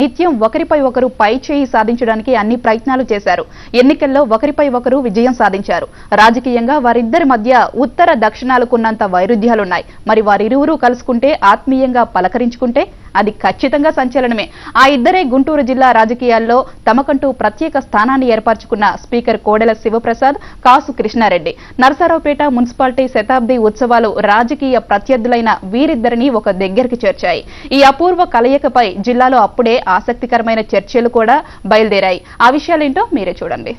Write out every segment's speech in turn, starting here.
నిత్యం ఒకరిపై ఒకరు పై చేయి సాధించడానికి అన్ని ప్రయత్నాలు చేశారు ఎన్నికల్లో ఒకరిపై ఒకరు విజయం సాధించారు రాజకీయంగా వారిద్దరి మధ్య ఉత్తర దక్షిణాలకున్నంత వైరుధ్యాలున్నాయి మరి వారిరువురు కలుసుకుంటే ఆత్మీయంగా పలకరించుకుంటే అది ఖచ్చితంగా సంచలనమే ఆ ఇద్దరే గుంటూరు జిల్లా రాజకీయాల్లో తమకంటూ ప్రత్యేక స్థానాన్ని ఏర్పరచుకున్న స్పీకర్ కోడెల శివప్రసాద్ కాసు కృష్ణారెడ్డి నరసరావుపేట మున్సిపాలిటీ శతాబ్ది ఉత్సవాలు రాజకీయ ప్రత్యర్థులైన వీరిద్దరిని ఒక దగ్గరికి చేర్చాయి ఈ అపూర్వ కలయికపై జిల్లాలో అప్పుడే ఆసక్తికరమైన చర్చలు కూడా బయలుదేరాయి ఆ విషయాలేంటో మీరే చూడండి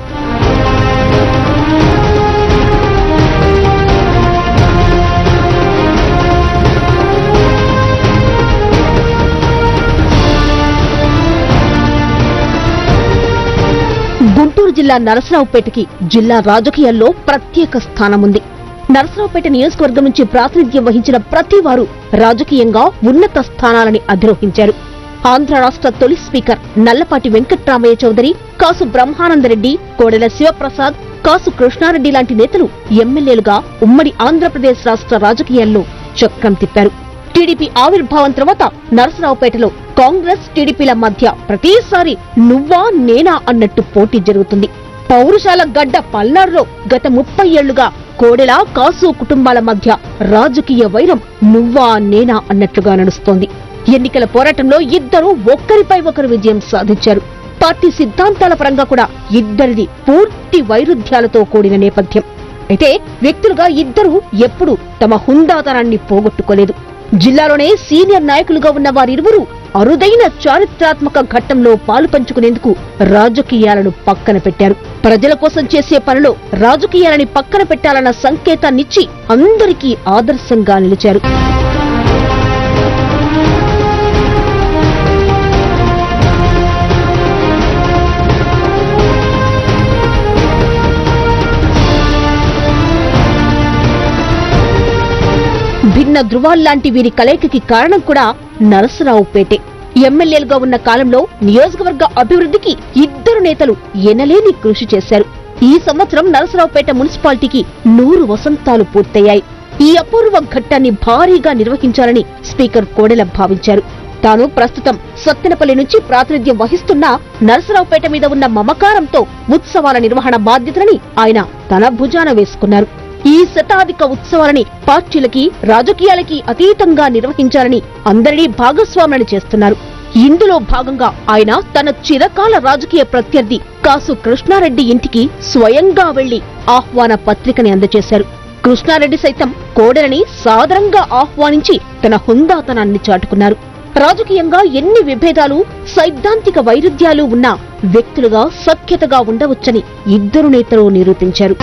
గుంటూరు జిల్లా నరసరావుపేటకి జిల్లా రాజకీయాల్లో ప్రత్యేక స్థానం ఉంది నరసరావుపేట నియోజకవర్గం నుంచి ప్రాతినిధ్యం వహించిన ప్రతి వారు రాజకీయంగా ఉన్నత స్థానాలని అధిరోహించారు ఆంధ్ర రాష్ట్ర తొలి స్పీకర్ నల్లపాటి వెంకట్రామయ్య చౌదరి కాసు బ్రహ్మానందరెడ్డి కోడెల శివప్రసాద్ కాసు కృష్ణారెడ్డి లాంటి నేతలు ఎమ్మెల్యేలుగా ఉమ్మడి ఆంధ్రప్రదేశ్ రాష్ట్ర రాజకీయాల్లో చక్రం తిప్పారు టీడీపీ ఆవిర్భావం తర్వాత నరసరావుపేటలో కాంగ్రెస్ టీడీపీల మధ్య ప్రతిసారి నువ్వా నేనా అన్నట్టు పోటీ జరుగుతుంది పౌరుషాల గడ్డ పల్నాడులో గత ముప్పై ఏళ్లుగా కోడెల కాసు కుటుంబాల మధ్య రాజకీయ వైరం నువ్వా నేనా అన్నట్లుగా నడుస్తోంది ఎన్నికల పోరాటంలో ఇద్దరు ఒక్కరిపై ఒకరు విజయం సాధించారు పార్టీ సిద్ధాంతాల పరంగా కూడా ఇద్దరిది పూర్తి వైరుధ్యాలతో కూడిన నేపథ్యం అయితే వ్యక్తులుగా ఇద్దరూ ఎప్పుడూ తమ హుందాతనాన్ని పోగొట్టుకోలేదు జిల్లాలోనే సీనియర్ నాయకులుగా ఉన్న వారిరువురు అరుదైన చారిత్రాత్మక ఘట్టంలో పాలు పంచుకునేందుకు రాజకీయాలను పక్కన పెట్టారు ప్రజల కోసం చేసే పనిలో రాజకీయాలని పక్కన పెట్టాలన్న సంకేతాన్నిచ్చి అందరికీ ఆదర్శంగా నిలిచారు భిన్న ధృవాల్లాంటి వీరి కలయికకి కారణం కూడా నరసరావుపేటే ఎమ్మెల్యేలుగా ఉన్న కాలంలో నియోజకవర్గ అభివృద్ధికి ఇద్దరు నేతలు ఎనలేని కృషి చేశారు ఈ సంవత్సరం నరసరావుపేట మున్సిపాలిటీకి నూరు వసంతాలు పూర్తయ్యాయి ఈ అపూర్వ ఘట్టాన్ని భారీగా నిర్వహించాలని స్పీకర్ కోడెల భావించారు తాను ప్రస్తుతం సత్తెనపల్లి నుంచి ప్రాతినిధ్యం వహిస్తున్నా నరసరావుపేట మీద ఉన్న మమకారంతో ఉత్సవాల నిర్వహణ బాధ్యతలని ఆయన తన భుజాన వేసుకున్నారు ఈ శతాధిక ఉత్సవాలని పార్టీలకి రాజకీయాలకి అతీతంగా నిర్వహించాలని అందరినీ భాగస్వాములను చేస్తున్నారు ఇందులో భాగంగా ఆయన తన చిరకాల రాజకీయ ప్రత్యర్థి కాసు కృష్ణారెడ్డి ఇంటికి స్వయంగా వెళ్లి ఆహ్వాన పత్రికని అందజేశారు కృష్ణారెడ్డి సైతం కోడలని సాదరంగా ఆహ్వానించి తన హుందాతనాన్ని చాటుకున్నారు రాజకీయంగా ఎన్ని విభేదాలు సైద్ధాంతిక వైరుధ్యాలు ఉన్నా వ్యక్తులుగా సఖ్యతగా ఉండవచ్చని ఇద్దరు నేతలు నిరూపించారు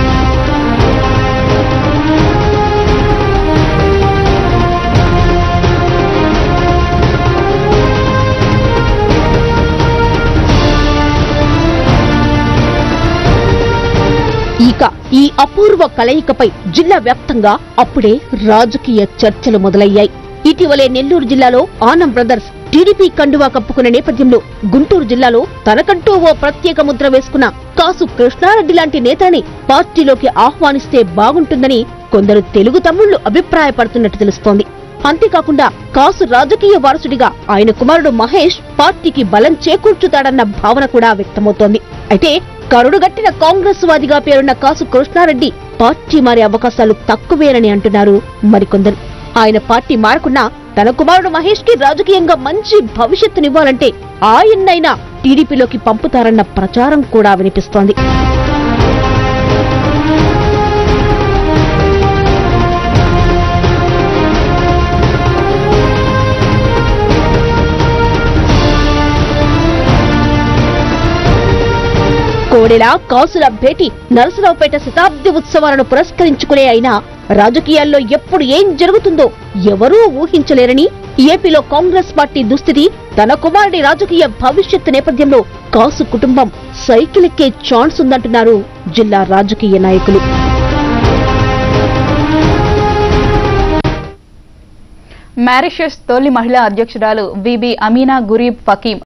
ఇక ఈ అపూర్వ కలయికపై జిల్లా వ్యాప్తంగా అప్పుడే రాజకీయ చర్చలు మొదలయ్యాయి ఇటీవలే నెల్లూరు జిల్లాలో ఆనం బ్రదర్స్ టీడీపీ కండువా కప్పుకున్న నేపథ్యంలో గుంటూరు జిల్లాలో తనకంటూ ఓ ప్రత్యేక ముద్ర వేసుకున్న కాసు కృష్ణారెడ్డి లాంటి నేతని పార్టీలోకి ఆహ్వానిస్తే బాగుంటుందని కొందరు తెలుగు తమ్ముళ్లు అభిప్రాయపడుతున్నట్టు తెలుస్తోంది అంతేకాకుండా కాసు రాజకీయ వారసుడిగా ఆయన కుమారుడు మహేష్ పార్టీకి బలం చేకూర్చుతాడన్న భావన కూడా వ్యక్తమవుతోంది అయితే కరుడుగట్టిన కాంగ్రెస్ వాదిగా పేరున్న కాసు కృష్ణారెడ్డి పార్టీ మారే అవకాశాలు తక్కువేనని అంటున్నారు మరికొందరు ఆయన పార్టీ మారకున్నా తన కుమారుడు మహేష్ కి రాజకీయంగా మంచి భవిష్యత్తునివ్వాలంటే ఆయన్నైనా టీడీపీలోకి పంపుతారన్న ప్రచారం కూడా వినిపిస్తోంది కోడెల కాసుల భేటీ నరసరావుపేట శతాబ్ది ఉత్సవాలను పురస్కరించుకునే అయినా రాజకీయాల్లో ఎప్పుడు ఏం జరుగుతుందో ఎవరూ ఊహించలేరని ఏపీలో కాంగ్రెస్ పార్టీ దుస్థితి తన కుమారుడి రాజకీయ భవిష్యత్తు నేపథ్యంలో కాసు కుటుంబం సైకిల్ ఎక్కే ఛాన్స్ ఉందంటున్నారు జిల్లా రాజకీయ నాయకులు మారిషస్ తొలి మహిళా అధ్యక్షురాలు విబి అమీనా గురీబ్ ఫకీం